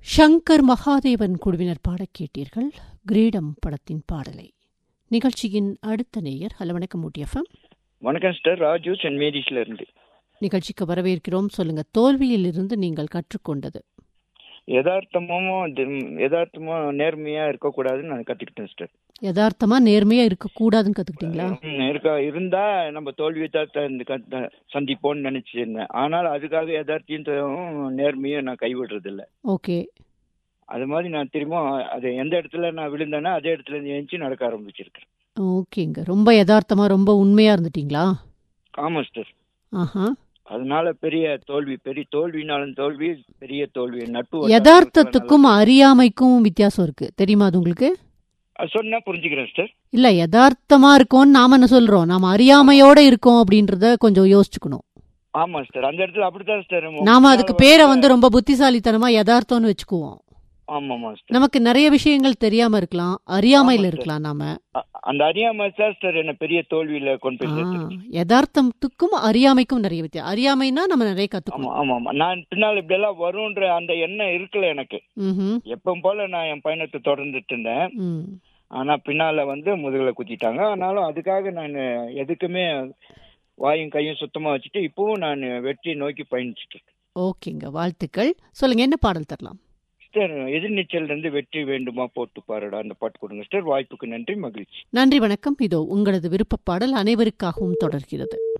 ஷங்கர் மகாதேவன் குழுவினர் பாடக் கேட்டீர்கள் கிரீடம் படத்தின் பாடலை நிகழ்ச்சியின் அடுத்த நேயர் ஹலோ வணக்கம் ஊட்டியஃபம் வணக்கம் சிஸ்டர் ராஜு சென்ட் மேரிஸ்ல இருந்து நிகழ்ச்சிக்கு வரவேற்கிறோம் சொல்லுங்க தோல்வியில் இருந்து நீங்கள் கற்றுக்கொண்டது யதார்த்தமும் தி- யதார்த்தமும் நேர்மையா இருக்கக்கூடாதுன்னு நான் கத்துக்கிட்டேன் சிஸ்டர் யதார்த்தமா நேர்மையா இருக்கக்கூடாதுன்னு கத்துக்கிட்டீங்களா ம், இருக்க இருந்தா நம்ம தோல்வியை தான் த- க- சந்திப்போம்னு நினைச்சிருந்தேன் ஆனால் அதுக்காக யதார்த்தியும் நேர்மையும் நான் கைவிடுறது இல்ல ஓகே அது மாதிரி நான் திரும்ப அது எந்த இடத்துல நான் விழுந்தேனோ அதே இடத்துல இருந்து எழுந்துச்சு நடக்க ஆரம்பிச்சிருக்கேன் ஓகேங்க ரொம்ப யதார்த்தமா ரொம்ப உண்மையா இருந்துட்டீங்களா ஆமா சிஸ்டர் ஆஹா அதனால பெரிய தோல்வி பெரிய தோல்வினாலும் தோல்வி பெரிய தோல்வி நட்பு யதார்த்தத்துக்கும் அறியாமைக்கும் வித்தியாசம் இருக்கு தெரியுமா அது உங்களுக்கு அது சொன்னா புரிஞ்சுக்கிறேன் சிஸ்டர் இல்ல யதார்த்தமா இருக்கோம்னு நாம என்ன சொல்றோம் நாம அறியாமையோட இருக்கோம் அப்படின்றத கொஞ்சம் யோசிச்சுக்கணும் ஆமா சிஸ்டர் அந்த இடத்துல அப்படித்தான் சிஸ்டர் நாம அதுக்கு பேரை வந்து ரொம்ப புத்திசாலித்தனமா யதார்த்தம்னு வச்சுக்குவோம் ஆமாமா சிஸ்டர் நமக்கு நிறைய விஷயங்கள் தெரியாம இருக்கலாம் அறியாமையில ஆமா, இருக்கலாம் நாம அ- அந்த அறியாமை தான் சார் என்ன பெரிய தோல்வியில கொண்டு போய் ஆ, சேர்த்துருச்சு. யதார்த்தத்துக்கும் அறியாமைக்கும் நிறைய வித்தியாசம் அறியாமைனா நம்ம நிறைய ஆமா கத்துக்கணும் ஆமா ஆமா நான் பின்னால் இப்படி எல்லாம் வரும்ன்ற அந்த எண்ணம் இருக்குல்ல எனக்கு ம்ஹும். எப்பவும் போல நான் என் பயணத்தை தொடர்ந்துட்டு இருந்தேன் ம். ஆனா பின்னால வந்து முதுகுல குத்திட்டாங்க ஆனாலும் அதுக்காக நான் எதுக்குமே வாயும் கையும் சுத்தமா வச்சுட்டு இப்பவும் நான் வெற்றி நோக்கி பயணிச்சுட்டு இருக்கேன் ஓகேங்க வாழ்த்துக்கள் சொல்லுங்க என்ன பாடல் தரலாம் சிஸ்டர் எதிர்நீச்சல் இருந்து வெற்றி வேண்டுமா போட்டு பாருடா அந்த பாட்டு கொடுங்க சிஸ்டர் வாய்ப்புக்கு நன்றி மகிழ்ச்சி நன்றி வணக்கம் இதோ உங்களது விருப்பப் பாடல் அனைவருக்காகவும் தொடர்கிறது